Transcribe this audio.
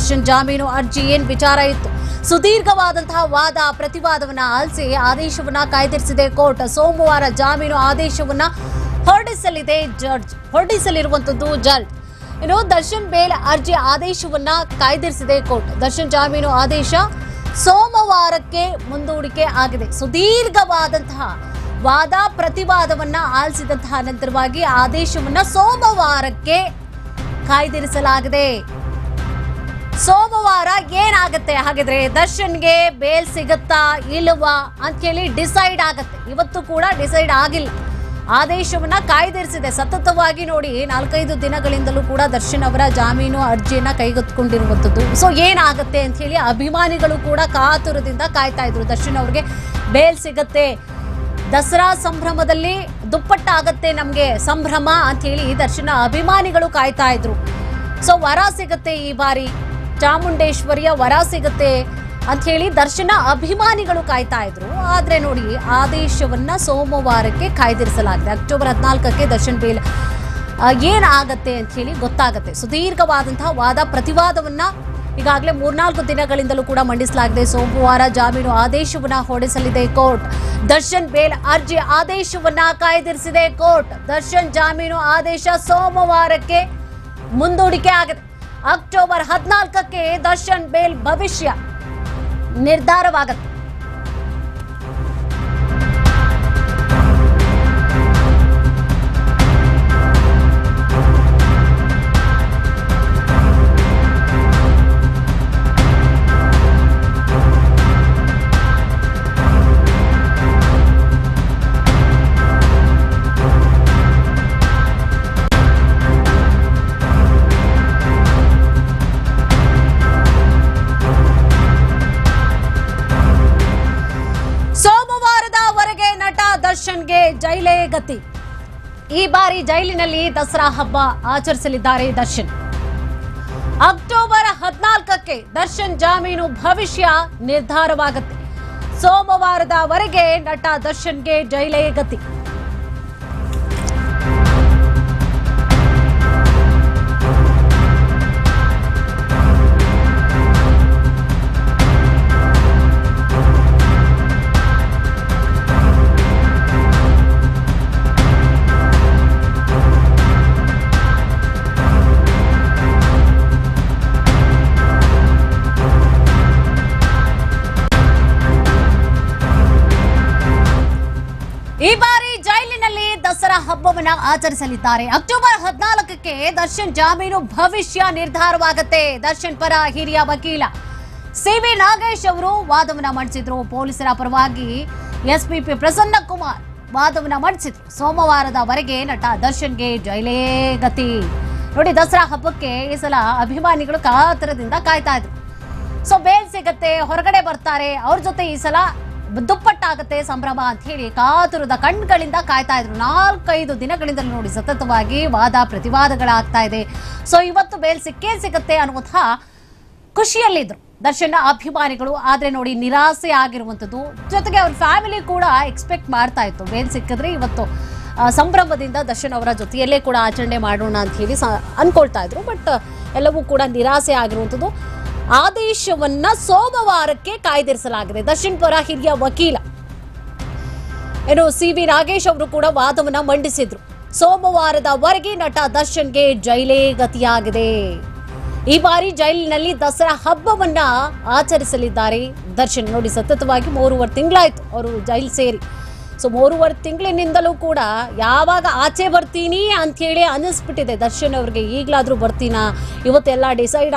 ದರ್ಶನ್ ಜಾಮೀನು ಅರ್ಜಿ ಏನ್ ವಿಚಾರ ಇತ್ತು ಸುದೀರ್ಘವಾದಂತಹ ವಾದ ಪ್ರತಿವಾದವನ್ನ ಆಲಿಸಿ ಆದೇಶವನ್ನ ಕಾಯ್ದಿರಿಸಿದೆ ಕೋರ್ಟ್ ಸೋಮವಾರ ಜಾಮೀನು ಆದೇಶವನ್ನ ಹೊರಡಿಸಲಿದೆ ಜಡ್ಜ್ ಹೊರಡಿಸಲಿರುವಂತದ್ದು ಜಡ್ಜ್ ಇನ್ನು ದರ್ಶನ್ ಬೇಲ್ ಅರ್ಜಿ ಆದೇಶವನ್ನ ಕಾಯ್ದಿರಿಸಿದೆ ಕೋರ್ಟ್ ದರ್ಶನ್ ಜಾಮೀನು ಆದೇಶ ಸೋಮವಾರಕ್ಕೆ ಮುಂದೂಡಿಕೆ ಆಗಿದೆ ಸುದೀರ್ಘವಾದಂತಹ ವಾದ ಪ್ರತಿವಾದವನ್ನ ಆಲಿಸಿದಂತಹ ನಂತರವಾಗಿ ಆದೇಶವನ್ನ ಸೋಮವಾರಕ್ಕೆ ಕಾಯ್ದಿರಿಸಲಾಗಿದೆ ಸೋಮವಾರ ಏನಾಗುತ್ತೆ ಹಾಗಿದ್ರೆ ದರ್ಶನ್ಗೆ ಬೇಲ್ ಸಿಗುತ್ತಾ ಇಲ್ವಾ ಅಂತ ಹೇಳಿ ಡಿಸೈಡ್ ಆಗತ್ತೆ ಇವತ್ತು ಕೂಡ ಡಿಸೈಡ್ ಆಗಿಲ್ಲ ಆದೇಶವನ್ನ ಕಾಯ್ದಿರಿಸಿದೆ ಸತತವಾಗಿ ನೋಡಿ ನಾಲ್ಕೈದು ದಿನಗಳಿಂದಲೂ ಕೂಡ ದರ್ಶನ್ ಅವರ ಜಾಮೀನು ಅರ್ಜಿಯನ್ನ ಕೈಗೆತ್ತಿಕೊಂಡಿರುವಂಥದ್ದು ಸೊ ಏನಾಗುತ್ತೆ ಅಂತ ಹೇಳಿ ಅಭಿಮಾನಿಗಳು ಕೂಡ ಕಾತುರದಿಂದ ಕಾಯ್ತಾ ಇದ್ರು ದರ್ಶನ್ ಅವ್ರಿಗೆ ಬೇಲ್ ಸಿಗತ್ತೆ ದಸರಾ ಸಂಭ್ರಮದಲ್ಲಿ ದುಪ್ಪಟ್ಟಾಗತ್ತೆ ನಮಗೆ ಸಂಭ್ರಮ ಅಂತ ಹೇಳಿ ದರ್ಶನ ಅಭಿಮಾನಿಗಳು ಕಾಯ್ತಾ ಇದ್ರು ಸೊ ವರ ಸಿಗತ್ತೆ ಈ ಬಾರಿ ಚಾಮುಂಡೇಶ್ವರಿಯ ವರ ಸಿಗತ್ತೆ ಅಂತ ಹೇಳಿ ದರ್ಶನ ಅಭಿಮಾನಿಗಳು ಕಾಯ್ತಾ ಇದ್ರು ಆದ್ರೆ ನೋಡಿ ಆದೇಶವನ್ನ ಸೋಮವಾರಕ್ಕೆ ಕಾಯ್ದಿರಿಸಲಾಗಿದೆ ಅಕ್ಟೋಬರ್ ಹದಿನಾಲ್ಕಕ್ಕೆ ದರ್ಶನ್ ಬೇಲ್ ಆ, ಏನಾಗತ್ತೆ ಅಂತ ಹೇಳಿ ಗೊತ್ತಾಗತ್ತೆ ಸುದೀರ್ಘವಾದಂತಹ ವಾದ ಪ್ರತಿವಾದವನ್ನ ಈಗಾಗಲೇ ಮೂರ್ನಾಲ್ಕು ದಿನಗಳಿಂದಲೂ ಕೂಡ ಮಂಡಿಸಲಾಗಿದೆ ಸೋಮವಾರ ಜಾಮೀನು ಆದೇಶವನ್ನ ಹೊರಡಿಸಲಿದೆ ಕೋರ್ಟ್ ದರ್ಶನ್ ಬೇಲ್ ಅರ್ಜಿ ಆದೇಶವನ್ನ ಕಾಯ್ದಿರಿಸಿದೆ ಕೋರ್ಟ್ ದರ್ಶನ್ ಜಾಮೀನು ಆದೇಶ ಸೋಮವಾರಕ್ಕೆ ಮುಂದೂಡಿಕೆ ಆಗಿದೆ ಅಕ್ಟೋಬರ್ ಹದಿನಾಲ್ಕಕ್ಕೆ ದರ್ಶನ್ ಬೇಲ್ ಭವಿಷ್ಯ ನಿರ್ಧಾರವಾಗುತ್ತೆ ಸೋಮವಾರದವರೆಗೆ ನಟ ದರ್ಶನ್ಗೆ ಜೈಲೇ ಗತಿ ಈ ಬಾರಿ ಜೈಲಿನಲ್ಲಿ ದಸರಾ ಹಬ್ಬ ಆಚರಿಸಲಿದ್ದಾರೆ ದರ್ಶನ್ ಅಕ್ಟೋಬರ್ ಹದಿನಾಲ್ಕಕ್ಕೆ ದರ್ಶನ್ ಜಾಮೀನು ಭವಿಷ್ಯ ನಿರ್ಧಾರವಾಗುತ್ತೆ ಸೋಮವಾರದವರೆಗೆ ನಟ ದರ್ಶನ್ಗೆ ಜೈಲೇ ಗತಿ ಈ ಬಾರಿ ಜೈಲಿನಲ್ಲಿ ದಸರಾ ಹಬ್ಬವನ್ನ ಆಚರಿಸಲಿದ್ದಾರೆ ಅಕ್ಟೋಬರ್ ಹದಿನಾಲ್ಕಕ್ಕೆ ದರ್ಶನ್ ಜಾಮೀನು ಭವಿಷ್ಯ ನಿರ್ಧಾರವಾಗುತ್ತೆ ದರ್ಶನ್ ಪರ ಹಿರಿಯ ವಕೀಲ ಸಿವಿ ನಾಗೇಶ್ ಅವರು ವಾದವನ್ನ ಮಂಡಿಸಿದ್ರು ಪೊಲೀಸರ ಪರವಾಗಿ ಎಸ್ಪಿಪಿ ಪ್ರಸನ್ನ ಕುಮಾರ್ ವಾದವನ್ನ ಮಂಡಿಸಿದ್ರು ಸೋಮವಾರದವರೆಗೆ ನಟ ದರ್ಶನ್ಗೆ ಜೈಲೇ ಗತಿ ನೋಡಿ ದಸರಾ ಹಬ್ಬಕ್ಕೆ ಈ ಸಲ ಅಭಿಮಾನಿಗಳು ಕಾತರದಿಂದ ಕಾಯ್ತಾ ಇದ್ರು ಸೊ ಬೇಲ್ ಸಿಗತ್ತೆ ಹೊರಗಡೆ ಬರ್ತಾರೆ ಅವ್ರ ಜೊತೆ ಈ ಸಲ ದುಪ್ಪಟ್ಟಾಗತ್ತೆ ಸಂಭ್ರಮ ಅಂತ ಹೇಳಿ ಕಾತುರದ ಕಣ್ಗಳಿಂದ ಕಾಯ್ತಾ ಇದ್ರು ನಾಲ್ಕೈದು ದಿನಗಳಿಂದ ನೋಡಿ ಸತತವಾಗಿ ವಾದ ಪ್ರತಿವಾದಗಳಾಗ್ತಾ ಇದೆ ಸೊ ಇವತ್ತು ಬೇಲ್ ಸಿಕ್ಕೇ ಸಿಗತ್ತೆ ಅನ್ನುವಂತಹ ಖುಷಿಯಲ್ಲಿದ್ರು ದರ್ಶನ ಅಭಿಮಾನಿಗಳು ಆದ್ರೆ ನೋಡಿ ನಿರಾಸೆ ಆಗಿರುವಂಥದ್ದು ಜೊತೆಗೆ ಅವ್ರ ಫ್ಯಾಮಿಲಿ ಕೂಡ ಎಕ್ಸ್ಪೆಕ್ಟ್ ಮಾಡ್ತಾ ಇತ್ತು ಬೇಲ್ ಸಿಕ್ಕಿದ್ರೆ ಇವತ್ತು ಆ, ಸಂಭ್ರಮದಿಂದ ದರ್ಶನ್ ಅವರ ಜೊತೆಯಲ್ಲೇ ಕೂಡ ಆಚರಣೆ ಮಾಡೋಣ ಅಂತ ಹೇಳಿ ಸ- ಅನ್ಕೊಳ್ತಾ ಇದ್ರು ಬಟ್ ಎಲ್ಲವೂ ಕೂಡ ನಿರಾಸೆ ಆಗಿರುವಂಥದ್ದು ಆದೇಶವನ್ನ ಸೋಮವಾರಕ್ಕೆ ಕಾಯ್ದಿರಿಸಲಾಗಿದೆ ದರ್ಶನ್ ಪರ ಹಿರಿಯ ವಕೀಲ ಏನು ಸಿ ವಿ ನಾಗೇಶ್ ಅವರು ಕೂಡ ವಾದವನ್ನ ಮಂಡಿಸಿದ್ರು ಸೋಮವಾರದವರೆಗೆ ನಟ ದರ್ಶನ್ಗೆ ಜೈಲೇ ಗತಿಯಾಗಿದೆ ಈ ಬಾರಿ ಜೈಲಿನಲ್ಲಿ ದಸರಾ ಹಬ್ಬವನ್ನ ಆಚರಿಸಲಿದ್ದಾರೆ ದರ್ಶನ್ ನೋಡಿ ಸತತವಾಗಿ ಮೂರುವರೆ ತಿಂಗಳಾಯ್ತು ಅವರು ಜೈಲ್ ಸೇರಿ ಸೊ ಮೂರುವರೆ ತಿಂಗಳಿನಿಂದಲೂ ಕೂಡ ಯಾವಾಗ ಆಚೆ ಬರ್ತೀನಿ ಅಂಥೇಳಿ ಅನ್ನಿಸ್ಬಿಟ್ಟಿದೆ ದರ್ಶನ್ ಅವ್ರಿಗೆ ಈಗಲಾದರೂ ಬರ್ತೀನಾ ಇವತ್ತೆಲ್ಲ ಡಿಸೈಡ್